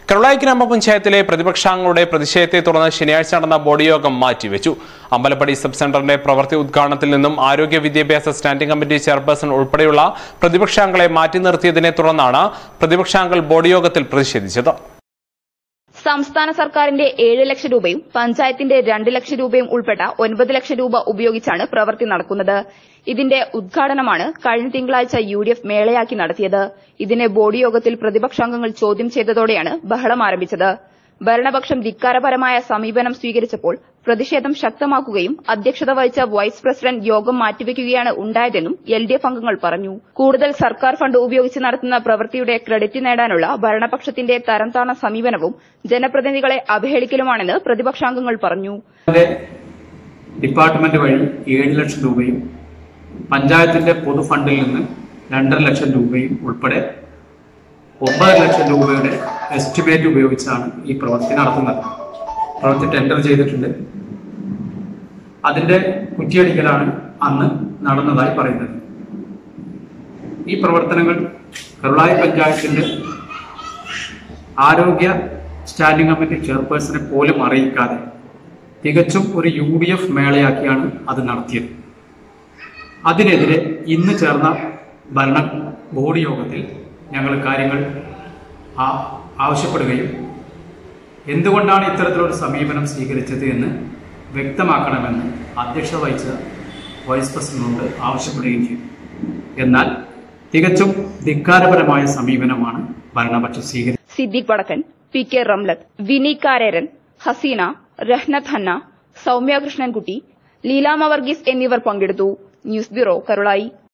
കരുളായി ഗ്രാമപഞ്ചായത്തിലെ പ്രതിപക്ഷാംഗങ്ങളുടെ പ്രതിഷേധത്തെ തുടർന്ന് ശനിയാഴ്ച നടന്ന ബോർഡ് യോഗം മാറ്റിവെച്ചു അമ്പലപ്പടി സബ് സെന്ററിന്റെ പ്രവൃത്തി ഉദ്ഘാടനത്തിൽ നിന്നും ആരോഗ്യ വിദ്യാഭ്യാസ സ്റ്റാൻഡിംഗ് കമ്മിറ്റി ചെയർപേഴ്സൺ ഉൾപ്പെടെയുള്ള പ്രതിപക്ഷാംഗങ്ങളെ മാറ്റി നിർത്തിയതിനെ തുടർന്നാണ് പ്രതിപക്ഷാംഗങ്ങൾ ബോർഡ് യോഗത്തിൽ പ്രതിഷേധിച്ചത് സംസ്ഥാന സർക്കാരിന്റെ ഏഴ് ലക്ഷം രൂപയും പഞ്ചായത്തിന്റെ രണ്ട് ലക്ഷം രൂപയും ഉൾപ്പെട്ട ഒൻപത് ലക്ഷം രൂപ ഉപയോഗിച്ചാണ് പ്രവൃത്തി നടക്കുന്നത് ഇതിന്റെ ഉദ്ഘാടനമാണ് കഴിഞ്ഞ തിങ്കളാഴ്ച യു ഡി എഫ് മേളയാക്കി നടത്തിയത് ഇതിനെ ബോർഡ് യോഗത്തിൽ പ്രതിപക്ഷാംഗങ്ങൾ ചോദ്യം ചെയ്തതോടെയാണ് ബഹളം ആരംഭിച്ചത് ഭരണപക്ഷം ധിക്കാരപരമായ സമീപനം സ്വീകരിച്ചപ്പോൾ പ്രതിഷേധം ശക്തമാക്കുകയും അധ്യക്ഷത വഹിച്ച വൈസ് പ്രസിഡന്റ് യോഗം മാറ്റിവെക്കുകയാണ് ഉണ്ടായതെന്നും എൽ ഡി എഫ് അംഗങ്ങൾ പറഞ്ഞു കൂടുതൽ സർക്കാർ ഫണ്ട് ഉപയോഗിച്ച് നടത്തുന്ന പ്രവൃത്തിയുടെ ക്രെഡിറ്റ് നേടാനുള്ള ഭരണപക്ഷത്തിന്റെ തരംതാണ സമീപനവും ജനപ്രതിനിധികളെ അവഹേളിക്കലുമാണെന്ന് പ്രതിപക്ഷാംഗങ്ങൾ പറഞ്ഞു ന്റെ ഡിപ്പാർട്ട്മെന്റ് വഴി ഏഴ് ലക്ഷം രൂപയും പഞ്ചായത്തിന്റെ പൊതു ഫണ്ടിൽ നിന്ന് രണ്ടര ലക്ഷം രൂപയും ഉൾപ്പെടെ ഒമ്പത് ലക്ഷം രൂപയുടെ എസ്റ്റിമേറ്റ് ഉപയോഗിച്ചാണ് ഈ പ്രവൃത്തി നടത്തുന്നത് പ്രവൃത്തി ടെൻഡർ ചെയ്തിട്ടുണ്ട് അതിന്റെ കുറ്റിയടിക്കലാണ് അന്ന് നടന്നതായി പറയുന്നത് ഈ പ്രവർത്തനങ്ങൾ കരുളായി പഞ്ചായത്തിന്റെ ആരോഗ്യ സ്റ്റാൻഡിംഗ് കമ്മിറ്റി ചെയർപേഴ്സണെ പോലും അറിയിക്കാതെ തികച്ചും ഒരു യു ഡി എഫ് മേളയാക്കിയാണ് അത് നടത്തിയത് അതിനെതിരെ ഇന്ന് ചേർന്ന ഭരണ ബോർഡ് യോഗത്തിൽ ഞങ്ങൾ കാര്യങ്ങൾ ആ- ആവശ്യപ്പെടുകയും എന്തുകൊണ്ടാണ് ഇത്തരത്തിലൊരു സമീപനം സ്വീകരിച്ചത് എന്ന് വ്യക്തമാക്കണമെന്ന് അധ്യക്ഷത വഹിച്ച വൈസ് പ്രസിഡന്റിനോട് ആവശ്യപ്പെടുകയും ചെയ്തു എന്നാൽ തികച്ചും ധിക്കാരപരമായ സമീപനമാണ് ഭരണപക്ഷം സ്വീകരിച്ചത് സിദ്ദിഖ് വടക്കൻ പി കെ റംലത്ത് വിനി കാരേരൻ ഹസീന രഹ്നത്ത് ഹന്ന സൌമ്യ കൃഷ്ണൻകുട്ടി ലീലാമ വർഗീസ് എന്നിവർ പങ്കെടുത്തു ന്യൂസ് ബ്യൂറോ കരുളായി